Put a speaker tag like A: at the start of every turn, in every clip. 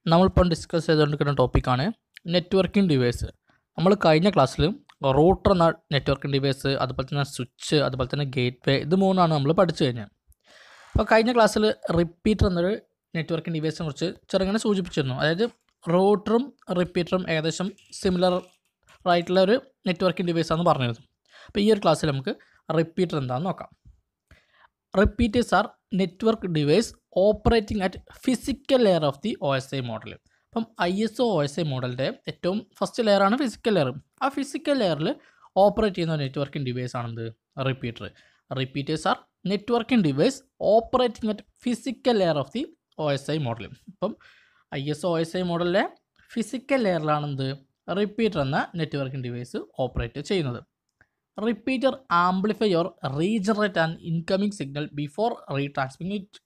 A: നമ്മളിപ്പം ഡിസ്കസ് ചെയ്തുകൊണ്ടിരിക്കുന്ന ടോപ്പിക്കാണ് നെറ്റ്വർക്കിംഗ് ഡിവൈസ് നമ്മൾ കഴിഞ്ഞ ക്ലാസ്സിൽ റൂട്ടർ എന്ന നെറ്റ്വർക്കിംഗ് ഡിവൈസ് അതുപോലെ തന്നെ സ്വിച്ച് അതുപോലെ തന്നെ ഗേറ്റ് വേ ഇത് മൂന്നാണ് നമ്മൾ പഠിച്ചു കഴിഞ്ഞത് അപ്പോൾ കഴിഞ്ഞ ക്ലാസ്സിൽ റിപ്പീറ്റർ എന്നൊരു നെറ്റ്വർക്കിംഗ് ഡിവൈസിനെ കുറിച്ച് ചെറുങ്ങനെ സൂചിപ്പിച്ചിരുന്നു അതായത് റൂട്ടറും റിപ്പീറ്ററും ഏകദേശം സിമിലർ ആയിട്ടുള്ള ഒരു നെറ്റ്വർക്കിംഗ് ഡിവൈസാണെന്ന് പറഞ്ഞിരുന്നു അപ്പോൾ ഈ ഒരു ക്ലാസ്സിൽ നമുക്ക് റിപ്പീറ്റർ എന്താണെന്ന് നോക്കാം repeaters are network device operating at physical layer of the O S I model അപ്പം I S O O S I മോഡലിൻ്റെ ഏറ്റവും ഫസ്റ്റ് ലെയറാണ് ഫിസിക്കൽ ലെയർ ആ ഫിസിക്കൽ ലെയറിൽ ഓപ്പറേറ്റ് ചെയ്യുന്ന നെറ്റ്വർക്കിംഗ് ഡിവൈസ് ആണെന്ത് repeater repeaters are networking device operating at physical layer of the O S I model ഇപ്പം I S O S I മോഡലിലെ physical ലെയറിലാണെന്ത് റിപ്പീറ്റർ എന്ന നെറ്റ്വർക്കിംഗ് ഡിവൈസ് ഓപ്പറേറ്റ് ചെയ്യുന്നത് repeater amplify or regenerate and incoming signal before retransmitting it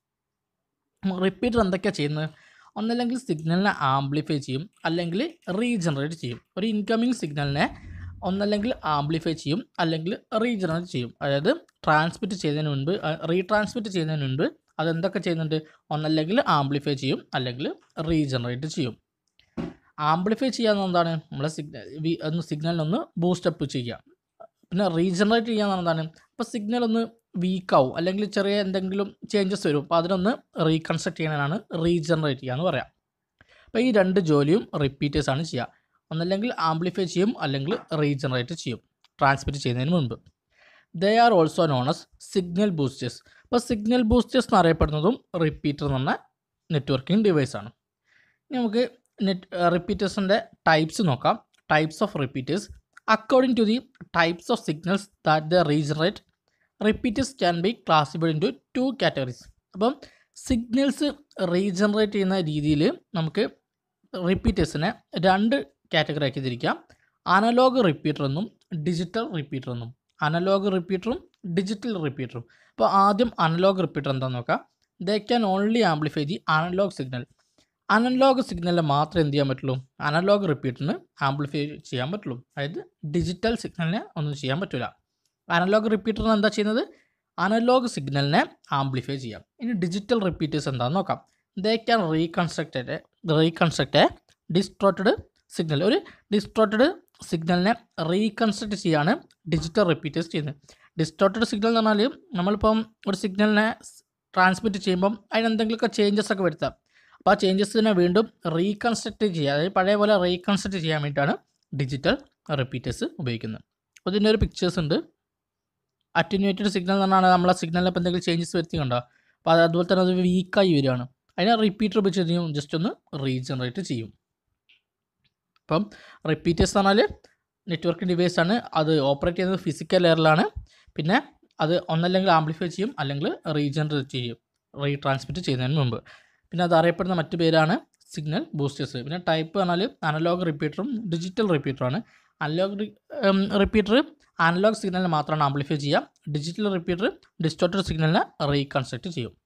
A: repeater എന്തൊക്കെയാണ് ചെയ്യുന്നത് ഒന്നല്ലെങ്കിൽ സിഗ്നലിനെ amplify ചെയ്യും അല്ലെങ്കിൽ റീജനറേറ്റ് ചെയ്യും ഒരു ഇൻകമിംഗ് സിഗ്നലിനെ ഒന്നല്ലെങ്കിൽ ആംപ്ലിഫൈ ചെയ്യും അല്ലെങ്കിൽ റീജനറേറ്റ് ചെയ്യും അതായത് ട്രാൻസ്മിറ്റ് ചെയ്യുന്നതിന് മുൻപ് റീട്രാൻസ്മിറ്റ് ചെയ്യുന്നതിന് മുൻപ് അതെന്തൊക്കെ ചെയ്യുന്നുണ്ട് ഒന്നല്ലെങ്കിൽ ആംപ്ലിഫൈ ചെയ്യും അല്ലെങ്കിൽ റീജനറേറ്റ് ചെയ്യും ആംപ്ലിഫൈ ചെയ്യാന്ന് എന്താണ് നമ്മളെ സിഗ്നൽ ഒന്ന് സിഗ്നലിനൊന്ന് ബൂസ്റ്റപ്പ് ചെയ്യുക പിന്നെ റീജനറേറ്റ് ചെയ്യാന്ന് എന്താണ് അപ്പോൾ സിഗ്നൽ ഒന്ന് വീക്കാവും അല്ലെങ്കിൽ ചെറിയ എന്തെങ്കിലും ചേഞ്ചസ് വരും അപ്പോൾ അതിനൊന്ന് റീകൺസ്ട്രക്ട് ചെയ്യാനാണ് റീജനറേറ്റ് ചെയ്യുക എന്ന് പറയാം അപ്പോൾ ഈ രണ്ട് ജോലിയും റിപ്പീറ്റേഴ്സ് ആണ് ചെയ്യുക ഒന്നല്ലെങ്കിൽ ആംപ്ലിഫൈ ചെയ്യും അല്ലെങ്കിൽ റീജനറേറ്റ് ചെയ്യും ട്രാൻസ്മിറ്റ് ചെയ്യുന്നതിന് മുൻപ് they are also known as signal boosters അപ്പോൾ സിഗ്നൽ ബൂസ്റ്റേഴ്സ് എന്നറിയപ്പെടുന്നതും റിപ്പീറ്റർ എന്ന് പറഞ്ഞ നെറ്റ്വർക്കിംഗ് ഡിവൈസാണ് ഇനി നമുക്ക് നെറ്റ് റിപ്പീറ്റേഴ്സിൻ്റെ ടൈപ്സ് നോക്കാം types of repeaters according to the types of signals that they regenerate repeaters can be classified into two categories അപ്പം സിഗ്നൽസ് റീജനറേറ്റ് ചെയ്യുന്ന രീതിയിൽ നമുക്ക് റിപ്പീറ്റേഴ്സിനെ രണ്ട് കാറ്റഗറി ആക്കി തിരിക്കാം അനലോഗ് റിപ്പീറ്റർ എന്നും ഡിജിറ്റൽ റിപ്പീറ്റർ എന്നും അനലോഗ് റിപ്പീറ്ററും ഡിജിറ്റൽ റിപ്പീറ്ററും അപ്പോൾ ആദ്യം അനലോഗ് റിപ്പീറ്റർ എന്താണെന്ന് നോക്കാം they can only amplify the analog signal analog സിഗ്നലിൽ മാത്രമേ എന്ത് ചെയ്യാൻ പറ്റുള്ളൂ അനലോഗ് റിപ്പീറ്ററിന് ആംപ്ലിഫൈ ചെയ്യാൻ പറ്റുള്ളൂ അതായത് ഡിജിറ്റൽ സിഗ്നലിനെ ഒന്നും ചെയ്യാൻ പറ്റില്ല അനലോഗ് റിപ്പീറ്ററിന് എന്താ ചെയ്യുന്നത് അനലോഗ് സിഗ്നലിനെ ആംപ്ലിഫൈ ചെയ്യാം ഇനി ഡിജിറ്റൽ റിപ്പീറ്റേഴ്സ് എന്താണെന്ന് നോക്കാം they can reconstruct reconstruct a distorted signal ഒരു ഡിസ്ട്രോട്ടഡ് സിഗ്നലിനെ റീകൺസ്ട്രക്റ്റ് ചെയ്യാണ് ഡിജിറ്റൽ റിപ്പീറ്റേഴ്സ് ചെയ്യുന്നത് ഡിസ്ട്രോട്ടഡ് സിഗ്നൽ എന്ന് പറഞ്ഞാൽ നമ്മളിപ്പം ഒരു സിഗ്നലിനെ ട്രാൻസ്മിറ്റ് ചെയ്യുമ്പം അതിനെന്തെങ്കിലുമൊക്കെ ചേഞ്ചസ് ഒക്കെ വരുത്താം അപ്പോൾ ആ ചേഞ്ചസിനെ വീണ്ടും റീകൺസ്ട്രക്റ്റ് ചെയ്യുക അതായത് പഴയ പോലെ റീകൺസ്ട്രക്റ്റ് ചെയ്യാൻ വേണ്ടിയിട്ടാണ് ഡിജിറ്റൽ റിപ്പീറ്റേഴ്സ് ഉപയോഗിക്കുന്നത് അപ്പോൾ ഇതിൻ്റെ ഒരു പിക്ചേഴ്സ് ഉണ്ട് അറ്റന്യൂറ്റഡ് സിഗ്നൽ എന്ന് പറഞ്ഞാൽ നമ്മളെ സിഗ്നലിൽ ഇപ്പോൾ എന്തെങ്കിലും ചേഞ്ചസ് വരുത്തി കണ്ടോ അപ്പോൾ അത് അതുപോലെ തന്നെ അത് വീക്കായി വരികയാണ് അതിനെ റിപ്പീറ്റർ ഉപയോഗിച്ച് ചെയ്യും ജസ്റ്റ് ഒന്ന് റീജനറേറ്റ് ചെയ്യും അപ്പം റിപ്പീറ്റേഴ്സ് എന്ന് പറഞ്ഞാൽ നെറ്റ്വർക്ക് ഡിവൈസ് ആണ് അത് ഓപ്പറേറ്റ് ചെയ്യുന്നത് ഫിസിക്കൽ ലെയറിലാണ് പിന്നെ അത് ഒന്നല്ലെങ്കിൽ ആംപ്ലിഫൈ ചെയ്യും അല്ലെങ്കിൽ റീജനറേറ്റ് ചെയ്യും റീട്രാൻസ്മിറ്റ് ചെയ്യുന്നതിന് മുമ്പ് പിന്നെ അത് അറിയപ്പെടുന്ന മറ്റു പേരാണ് സിഗ്നൽ ബൂസ്റ്റേഴ്സ് പിന്നെ ടൈപ്പ് പറഞ്ഞാൽ അനലോഗ് റിപ്പീറ്ററും ഡിജിറ്റൽ റിപ്പീറ്ററുമാണ് അനലോഗ് റിപ്പീറ്റർ അനലോഗ് സിഗ്നലിനെ മാത്രമാണ് ആംപ്ലിഫൈ ചെയ്യുക ഡിജിറ്റൽ റിപ്പീറ്റർ ഡിസ്റ്റോർട്ടഡ് സിഗ്നലിനെ റീകൺസ്ട്രക്റ്റ് ചെയ്യും